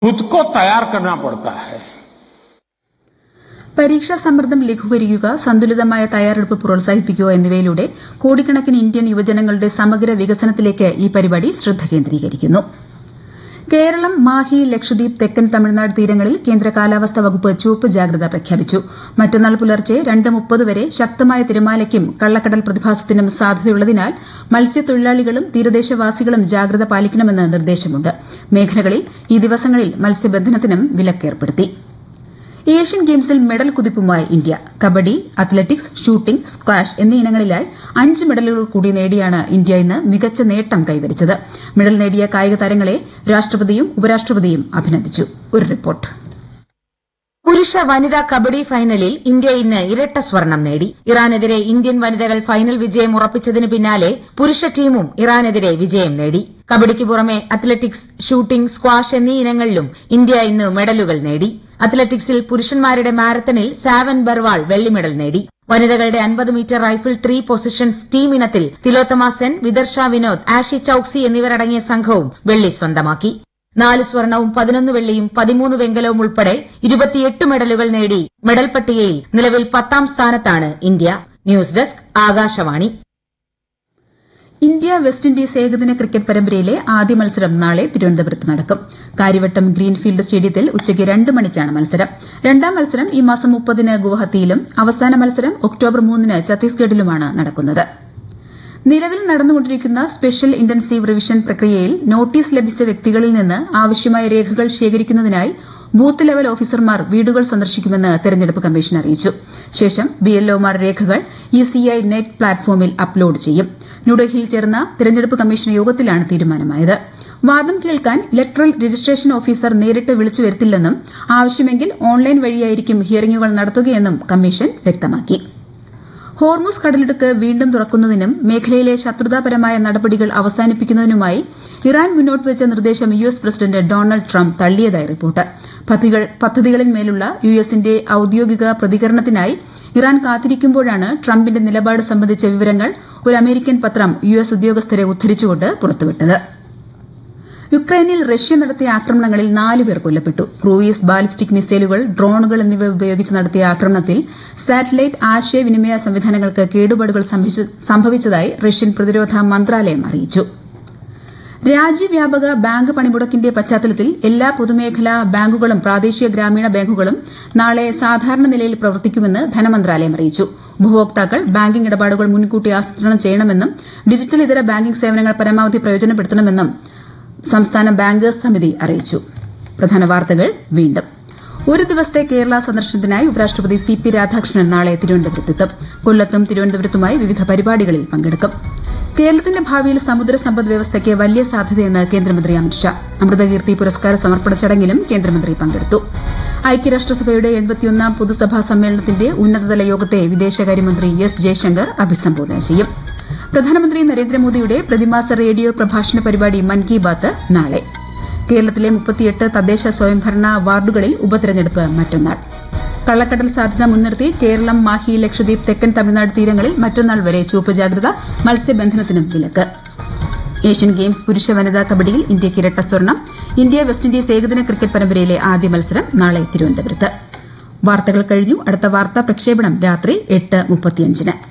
खुद को तैयार करना पड़ता है പരീക്ഷാ സമ്മർദ്ദം ലഘൂകരിക്കുക സന്തുലിതമായ തയ്യാറെടുപ്പ് പ്രോത്സാഹിപ്പിക്കുക എന്നിവയിലൂടെ കോടിക്കണക്കിന് ഇന്ത്യൻ യുവജനങ്ങളുടെ സമഗ്ര വികസനത്തിലേക്ക് ഈ പരിപാടി ശ്രദ്ധ കേന്ദ്രീകരിക്കുന്നു കേരളം മാഹി ലക്ഷദ്വീപ് തെക്കൻ തമിഴ്നാട് തീരങ്ങളിൽ കേന്ദ്ര കാലാവസ്ഥാ വകുപ്പ് ചുവപ്പ് ജാഗ്രത പ്രഖ്യാപിച്ചു മറ്റന്നാൾ പുലർച്ചെ രണ്ട് മുപ്പത് വരെ ശക്തമായ തിരമാലയ്ക്കും കള്ളക്കടൽ പ്രതിഭാസത്തിനും സാധ്യതയുള്ളതിനാൽ മത്സ്യത്തൊഴിലാളികളും തീരദേശവാസികളും ജാഗ്രത പാലിക്കണമെന്ന് നിർദ്ദേശമുണ്ട് മേഖലകളിൽ ഈ ദിവസങ്ങളിൽ മത്സ്യബന്ധനത്തിനും വിലക്കേർപ്പെടുത്തി ഏഷ്യൻ ഗെയിംസിൽ മെഡൽ കുതിപ്പുമായി India kabaddi athletics shooting squash എന്നീ ഇനങ്ങളിലായി അഞ്ച് മെഡലുകൾ കൂടി നേടിയാണ് ഇന്ത്യ ഇന്ന് മികച്ച നേട്ടം കൈവരിച്ചത് മെഡൽ നേടിയ കായിക താരങ്ങളെ രാഷ്ട്രപതിയും ഉപരാഷ്ട്രപതിയും അഭിനന്ദിച്ചു ഒരു റിപ്പോർട്ട് പുരുഷ വനിതാ കബഡി ഫൈനലിൽ ഇന്ത്യ ഇന്ന് ഇരട്ട സ്വർണം നേടി ഇറാനെതിരെ ഇന്ത്യൻ വനിതകൾ ഫൈനൽ വിജയം ഉറപ്പിച്ചതിന് പിന്നാലെ പുരുഷ ടീമും ഇറാനെതിരെ വിജയം നേടി കബഡിക്ക് പുറമെ അത്ലറ്റിക്സ് ഷൂട്ടിംഗ് സ്ക്വാഷ് എന്നീ ഇനങ്ങളിലും ഇന്ത്യ ഇന്ന് മെഡലുകൾ നേടി അത്ലറ്റിക്സിൽ പുരുഷന്മാരുടെ മാരത്തണിൽ സാവൻ ബർവാൾ വെള്ളി മെഡൽ നേടി വനിതകളുടെ അൻപത് metre rifle three positions team ഇനത്തിൽ തിലോത്തമ സെൻ വിദർഷ വിനോദ് ആഷി ചൌക്സി എന്നിവരടങ്ങിയ സംഘവും വെള്ളി സ്വന്തമാക്കി നാല് സ്വർണവും പതിനൊന്ന് വെള്ളിയും പതിമൂന്ന് വെങ്കലവും ഉൾപ്പെടെ ഇരുപത്തിയെട്ട് മെഡലുകൾ നേടി മെഡൽ പട്ടികയിൽ നിലവിൽ പത്താം സ്ഥാനത്താണ് India news desk Akashvani India West Indies ഏകദിന ക്രിക്കറ്റ് പരമ്പരയിലെ ആദ്യ മത്സരം നാളെ തിരുവനന്തപുരത്ത് നടക്കും കാര്യവട്ടം ഗ്രീൻഫീൽഡ് സ്റ്റേഡിയത്തിൽ ഉച്ചയ്ക്ക് രണ്ട് മണിക്കാണ് മത്സരം രണ്ടാം മത്സരം ഈ മാസം മുപ്പതിന് ഗുവാഹത്തിയിലും അവസാന മത്സരം ഒക്ടോബർ മൂന്നിന് ഛത്തീസ്ഗഡിലുമാണ് നടക്കുന്നത് നിലവിൽ നടന്നുകൊണ്ടിരിക്കുന്ന സ്പെഷ്യൽ ഇന്റൻസീവ് റിവിഷൻ പ്രക്രിയയിൽ നോട്ടീസ് ലഭിച്ച വ്യക്തികളിൽ നിന്ന് ആവശ്യമായ രേഖകൾ ശേഖരിക്കുന്നതിനായി ബൂത്ത് ലെവൽ ഓഫീസർമാർ വീടുകൾ സന്ദർശിക്കുമെന്ന് തെരഞ്ഞെടുപ്പ് കമ്മീഷൻ അറിയിച്ചു ശേഷം ബിഎൽഒമാർ രേഖകൾ ഇസിഐ നെറ്റ് പ്ലാറ്റ്ഫോമിൽ അപ്ലോഡ് ചെയ്യും ന്യൂഡൽഹിയിൽ ചേർന്ന തെരഞ്ഞെടുപ്പ് കമ്മീഷൻ യോഗത്തിലാണ് തീരുമാനമായത് വാദം കേൾക്കാൻ ഇലക്ട്രൽ രജിസ്ട്രേഷൻ ഓഫീസർ നേരിട്ട് വിളിച്ചു വരുത്തില്ലെന്നും ആവശ്യമെങ്കിൽ ഓൺലൈൻ വഴിയായിരിക്കും ഹിയറിംഗുകൾ നടത്തുകയെന്നും കമ്മീഷൻ വ്യക്തമാക്കി ഹോർമുസ് കടലിടുക്ക് വീണ്ടും തുറക്കുന്നതിനും മേഖലയിലെ ശത്രുതാപരമായ നടപടികൾ അവസാനിപ്പിക്കുന്നതിനുമായി ഇറാൻ മുന്നോട്ട് വെച്ച നിർദ്ദേശം U S president Donald Trump തള്ളിയതായി റിപ്പോർട്ട് പദ്ധതികളിന്മേലുള്ള യു എസിന്റെ ഔദ്യോഗിക പ്രതികരണത്തിനായി ഇറാൻ കാത്തിരിക്കുമ്പോഴാണ് ട്രംപിന്റെ നിലപാട് സംബന്ധിച്ച വിവരങ്ങൾ ഒരു അമേരിക്കൻ പത്രം യു എസ് ഉദ്യോഗസ്ഥരെ ഉദ്ധരിച്ചുകൊണ്ട് പുറത്തുവിട്ടത് യുക്രൈനിൽ റഷ്യ നടത്തിയ ആക്രമണങ്ങളിൽ നാല് പേർ കൊല്ലപ്പെട്ടു ക്രൂയിസ് ബാലിസ്റ്റിക് മിസൈലുകൾ ഡ്രോണുകൾ എന്നിവ ഉപയോഗിച്ച് നടത്തിയ ആക്രമണത്തിൽ സാറ്റലൈറ്റ് ആശയവിനിമയ സംവിധാനങ്ങൾക്ക് കേടുപാടുകൾ സംഭവിച്ചതായി റഷ്യൻ പ്രതിരോധ മന്ത്രാലയം അറിയിച്ചു രാജ്യവ്യാപക ബാങ്ക് പണിമുടക്കിന്റെ പശ്ചാത്തലത്തിൽ എല്ലാ പൊതുമേഖലാ ബാങ്കുകളും പ്രാദേശിക ഗ്രാമീണ ബാങ്കുകളും നാളെ സാധാരണ നിലയിൽ പ്രവർത്തിക്കുമെന്ന് ധനമന്ത്രാലയം അറിയിച്ചു ഉപഭോക്താക്കൾ ബാങ്കിംഗ് ഇടപാടുകൾ മുൻകൂട്ടി ആസൂത്രണം ചെയ്യണമെന്നും ഡിജിറ്റൽ ഇതര ബാങ്കിംഗ് സേവനങ്ങൾ പരമാവധി പ്രയോജനപ്പെടുത്തണമെന്നും സംസ്ഥാന ബാങ്കേഴ്സ് സമിതി അറിയിച്ചു പ്രധാന വാർത്തകൾ വീണ്ടും ഒരു ദിവസത്തെ കേരള സന്ദർശനത്തിനായി ഉപരാഷ്ട്രപതി സി പി രാധാകൃഷ്ണൻ നാളെ തിരുവനന്തപുരത്തെത്തും കൊല്ലത്തും തിരുവനന്തപുരത്തുമായി വിവിധ പരിപാടികളിൽ പങ്കെടുക്കും കേരളത്തിന്റെ ഭാവിയിൽ സമുദ്ര സമ്പദ് വ്യവസ്ഥയ്ക്ക് വലിയ സാധ്യതയെന്ന് കേന്ദ്രമന്ത്രി അമിത്ഷാ അമൃതകീർത്തി പുരസ്കാര സമർപ്പണ ചടങ്ങിലും കേന്ദ്രമന്ത്രി പങ്കെടുത്തു ഐക്യരാഷ്ട്രസഭയുടെ എൺപത്തിയൊന്നാം പൊതുസഭാ സമ്മേളനത്തിന്റെ ഉന്നതതല യോഗത്തെ വിദേശകാര്യമന്ത്രി എസ് ജയശങ്കർ അഭിസംബോധന ചെയ്യും പ്രധാനമന്ത്രി നരേന്ദ്രമോദിയുടെ പ്രതിമാസ റേഡിയോ പ്രഭാഷണ പരിപാടി മൻ കി ബാത്ത് നാളെ കേരളത്തിലെ മുപ്പത്തിയെട്ട് തദ്ദേശ സ്വയംഭരണ വാർഡുകളിൽ ഉപതെരഞ്ഞെടുപ്പ് മറ്റന്നാൾ കള്ളക്കടൽ സാധ്യത മുൻനിർത്തി കേരളം മാഹി ലക്ഷദ്വീപ് തെക്കൻ തമിഴ്നാട് തീരങ്ങളിൽ മറ്റന്നാൾ വരെ ചുവപ്പ് ജാഗ്രത മത്സ്യബന്ധനത്തിനും വിലക്ക് ഏഷ്യൻ ഗെയിംസ് പുരുഷ വനിതാ കബഡിയിൽ ഇന്ത്യയ്ക്ക് ഇരട്ട സ്വർണം ഇന്ത്യ വെസ്റ്റ് ഇൻഡീസ് ഏകദിന ക്രിക്കറ്റ് പരമ്പരയിലെ ആദ്യ മത്സരം നാളെ തിരുവനന്തപുരത്ത് വാർത്തകൾ കഴിഞ്ഞു അടുത്ത വാർത്താ പ്രക്ഷേപണം രാത്രി എട്ട് മുപ്പത്തിയഞ്ചിന്